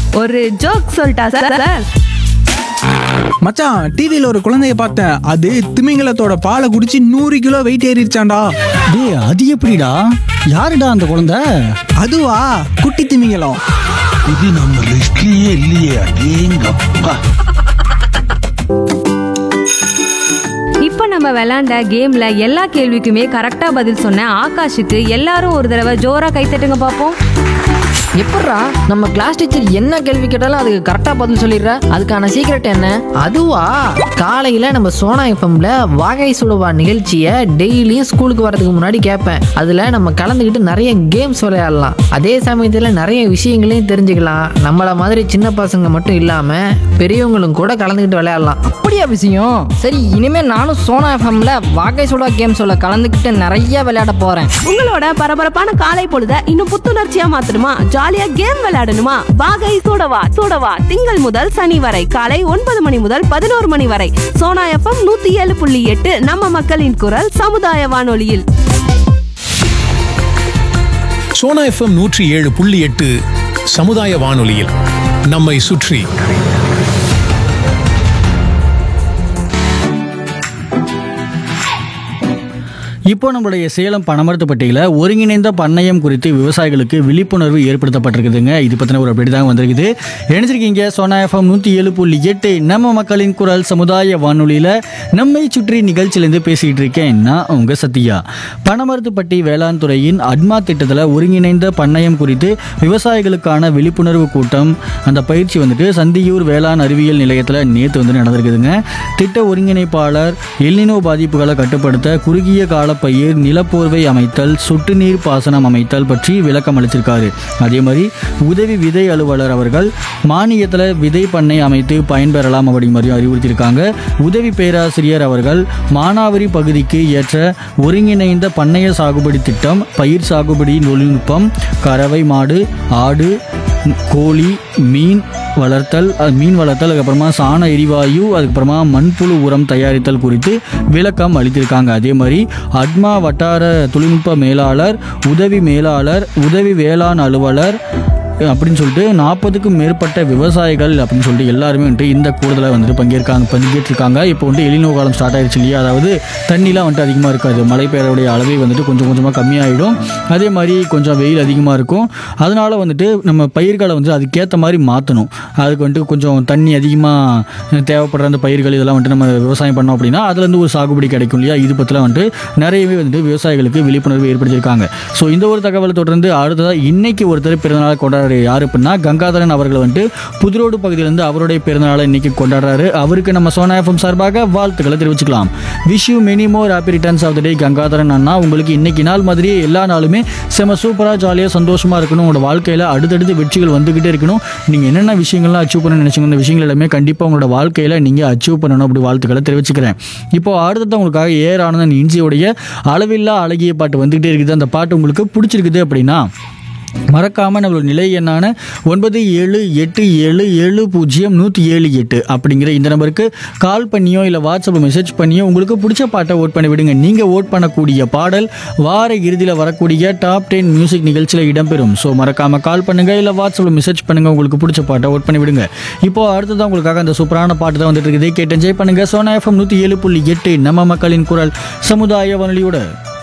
ஒரு ஜோக் சொல்லிட்டா sir sir மச்சான் டிவியில ஒரு குழந்தைய பார்த்தேன் அது திமிங்கலத்தோட பாலை குடிச்சு நூறு கிலோ வெயிட் ஏறிடுச்சாண்டா டேய் அது எப்படிடா யாருடா அந்த குழந்தை அதுவா குட்டி திமிங்கலம் இது நம்ம லிஸ்ட்லயே இல்லையே அடேங்கப்பா இப்போ நம்ம விளையாண்ட கேம்ல எல்லா கேள்விக்குமே கரெக்டா பதில் சொன்ன ஆகாஷுக்கு எல்லாரும் ஒரு தடவை ஜோரா கைத்தட்டுங்க பார்ப்போம் எப்பட்றா நம்ம கிளாஸ் டீச்சர் என்ன கேள்வி கேட்டாலும் அதுக்கு கரெக்டாக பதில் சொல்லிடுற அதுக்கான சீக்ரெட் என்ன அதுவா காலையில் நம்ம சோனா எஃப்எம்ல வாகை சுடுவா நிகழ்ச்சியை டெய்லியும் ஸ்கூலுக்கு வரதுக்கு முன்னாடி கேட்பேன் அதில் நம்ம கலந்துக்கிட்டு நிறைய கேம்ஸ் விளையாடலாம் அதே சமயத்தில் நிறைய விஷயங்களையும் தெரிஞ்சுக்கலாம் நம்மள மாதிரி சின்ன பசங்க மட்டும் இல்லாமல் பெரியவங்களும் கூட கலந்துக்கிட்டு விளையாடலாம் அப்படியா விஷயம் சரி இனிமே நானும் சோனா எஃப்எம்ல வாகை சுடா கேம்ஸோட கலந்துக்கிட்டு நிறைய விளையாட போறேன் உங்களோட பரபரப்பான காலை பொழுத இன்னும் புத்துணர்ச்சியா மாத்தணுமா ஜாலியா கேம் விளையாடணுமா வாகை சூடவா சூடவா திங்கள் முதல் சனி வரை காலை ஒன்பது மணி முதல் பதினோரு மணி வரை சோனா எஃப்எம் நூத்தி ஏழு புள்ளி எட்டு நம்ம மக்களின் குரல் சமுதாய வானொலியில் சோனா எஃப்எம் நூற்றி ஏழு புள்ளி எட்டு சமுதாய வானொலியில் நம்மை சுற்றி இப்போ நம்மளுடைய சேலம் பணமரத்துப்பட்டியில் ஒருங்கிணைந்த பண்ணையம் குறித்து விவசாயிகளுக்கு விழிப்புணர்வு ஏற்படுத்தப்பட்டிருக்குதுங்க இது பற்றின ஒரு அப்படி தான் வந்திருக்குது இணைஞ்சிருக்கீங்க சோனா எஃப்எம் நூற்றி ஏழு புள்ளி எட்டு நம்ம மக்களின் குரல் சமுதாய வானொலியில் நம்மை சுற்றி நிகழ்ச்சியிலேருந்து பேசிகிட்டு இருக்கேன் நான் உங்கள் சத்யா பணமரத்துப்பட்டி வேளாண் துறையின் அட்மா திட்டத்தில் ஒருங்கிணைந்த பண்ணையம் குறித்து விவசாயிகளுக்கான விழிப்புணர்வு கூட்டம் அந்த பயிற்சி வந்துட்டு சந்தியூர் வேளாண் அறிவியல் நிலையத்தில் நேற்று வந்து நடந்திருக்குதுங்க திட்ட ஒருங்கிணைப்பாளர் எல்லினோ பாதிப்புகளை கட்டுப்படுத்த குறுகிய கால பயிர் நிலப்போர்வை அமைத்தல் சொட்டு நீர் பாசனம் அமைத்தல் பற்றி விளக்கம் அளிச்சிருக்காரு அதே மாதிரி உதவி விதை அலுவலர் அவர்கள் மானியத்தில் விதை பண்ணை அமைத்து பயன்பெறலாம் அப்படி மாதிரி அறிவுறுத்தியிருக்காங்க உதவி பேராசிரியர் அவர்கள் மானாவரி பகுதிக்கு ஏற்ற ஒருங்கிணைந்த பண்ணைய சாகுபடி திட்டம் பயிர் சாகுபடி தொழில்நுட்பம் கறவை மாடு ஆடு கோழி மீன் வளர்த்தல் அது மீன் வளர்த்தல் அதுக்கப்புறமா சாண எரிவாயு அதுக்கப்புறமா மண்புழு உரம் தயாரித்தல் குறித்து விளக்கம் அளித்திருக்காங்க அதே மாதிரி அட்மா வட்டார தொழில்நுட்ப மேலாளர் உதவி மேலாளர் உதவி வேளாண் அலுவலர் அப்படின்னு சொல்லிட்டு நாற்பதுக்கும் மேற்பட்ட விவசாயிகள் அப்படின்னு சொல்லிட்டு எல்லாருமே வந்துட்டு இந்த கூடுதலாக வந்துட்டு பங்கேற்காங்க பங்கேற்றிருக்காங்க இப்போ வந்துட்டு எலினோ காலம் ஸ்டார்ட் ஆயிடுச்சு இல்லையா அதாவது தண்ணிலாம் வந்துட்டு அதிகமாக இருக்காது மழை பெய்யறவுடைய அளவே வந்துட்டு கொஞ்சம் கொஞ்சமாக கம்மியாயிடும் அதே மாதிரி கொஞ்சம் வெயில் அதிகமாக இருக்கும் அதனால வந்துட்டு நம்ம பயிர்களை வந்து அதுக்கேற்ற மாதிரி மாற்றணும் அதுக்கு வந்துட்டு கொஞ்சம் தண்ணி அதிகமாக தேவைப்படுற அந்த பயிர்கள் இதெல்லாம் வந்துட்டு நம்ம விவசாயம் பண்ணோம் அப்படின்னா அதுலேருந்து ஒரு சாகுபடி கிடைக்கும் இல்லையா இது பற்றிலாம் வந்துட்டு நிறையவே வந்துட்டு விவசாயிகளுக்கு விழிப்புணர்வு ஏற்படுத்தியிருக்காங்க ஸோ இந்த ஒரு தகவலை தொடர்ந்து அடுத்ததாக இன்னைக்கு ஒருத்தர் பிறந்தநாள் கொண்டாடுறாரு யார் அப்படின்னா கங்காதரன் அவர்கள் வந்துட்டு புதுரோடு பகுதியிலேருந்து அவருடைய பிறந்தநாளை இன்னைக்கு கொண்டாடுறாரு அவருக்கு நம்ம சோனா எஃப்எம் சார்பாக வாழ்த்துக்களை தெரிவிச்சுக்கலாம் wish you many more happy returns of the day Gangadharan அண்ணா உங்களுக்கு இன்னைக்கு நாள் மாதிரியே எல்லா நாளுமே செம சூப்பராக ஜாலியாக சந்தோஷமாக இருக்கணும் உங்களோட வாழ்க்கையில் அடுத்தடுத்து வெற்றிகள் வந்துக்கிட்டே இருக்கணும் நீங்கள் என்னென்ன விஷயங்கள்லாம் அச்சீவ் பண்ண நினச்சிங்க அந்த விஷயங்கள் எல்லாமே கண்டிப்பாக உங்களோட வாழ்க்கையில் நீங்கள் அச்சீவ் பண்ணணும் அப்படி வாழ்த்துக்களை தெரிவிச்சுக்கிறேன் இப்போ அடுத்தது உங்களுக்காக ஏர் ஆனந்தன் இன்ஜியோடைய அளவில்லா அழகிய பாட்டு வந்துகிட்டே இருக்குது அந்த பாட்டு உங்களுக்கு பிடிச்சிருக்குது அப்படின்னா மறக்காமல் நம்மளோட நிலை எண்ணான ஒன்பது ஏழு எட்டு ஏழு ஏழு பூஜ்ஜியம் நூற்றி ஏழு எட்டு அப்படிங்கிற இந்த நம்பருக்கு கால் பண்ணியோ இல்லை வாட்ஸ்அப்பில் மெசேஜ் பண்ணியோ உங்களுக்கு பிடிச்ச பாட்டை ஓட் பண்ணி விடுங்க நீங்கள் ஓட் பண்ணக்கூடிய பாடல் வார இறுதியில் வரக்கூடிய டாப் டென் மியூசிக் நிகழ்ச்சியில் இடம்பெறும் ஸோ மறக்காமல் கால் பண்ணுங்கள் இல்லை வாட்ஸ்அப்பில் மெசேஜ் பண்ணுங்கள் உங்களுக்கு பிடிச்ச பாட்டை ஓட் பண்ணி விடுங்க இப்போ அடுத்ததான் உங்களுக்காக அந்த சூப்பரான பாட்டு தான் வந்துட்டு இருக்குது கேட்டு என்ஜாய் பண்ணுங்கள் சோனா எஃப்எம் நூற்றி ஏழு புள்ளி எட்டு நம்ம மக்களின் குரல் சமுதாய வானொலியோட